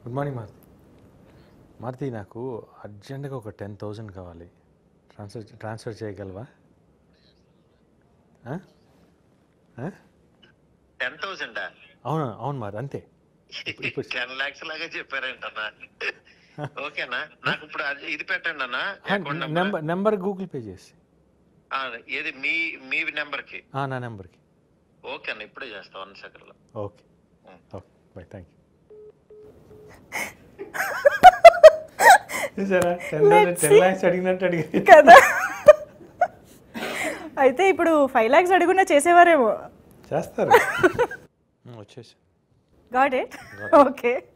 Good morning Maruti Maruti నాకు అర్జెంటుగా ఒక టెన్ థౌజండ్ కావాలి ట్రాన్స్ఫర్ ట్రాన్స్ఫర్ చేయగలవా ఆ? ఆ? టెన్ థౌసండ్ అవును అవును మరి అంతే ఇప్పుడు- టెన్ లాక్స్ లాగా చెప్పారేంటన్నా ఓకేనా నాకు ఇప్పుడు అది- ఇది పెట్టండి అన్న account number number number Google Pay చేసి ఆ, ఏది మీ మీ నెంబర్ కి ఆ, నా నెంబర్కి ఓకే అన్న ఇప్పుడే చేస్తా వన్ సెకండ్ లో okay okay bye thank you చూసారా టెన్ టెన్ ల్యాక్స్ అడిగినట్టు అడిగింది కదా అయితే ఇప్పుడు ఫైవ్ ల్యాక్స్ అడుగున్నా చేసేవారేమో చేస్తారు వచ్చేసి గాట్ ఇట్ ఓకే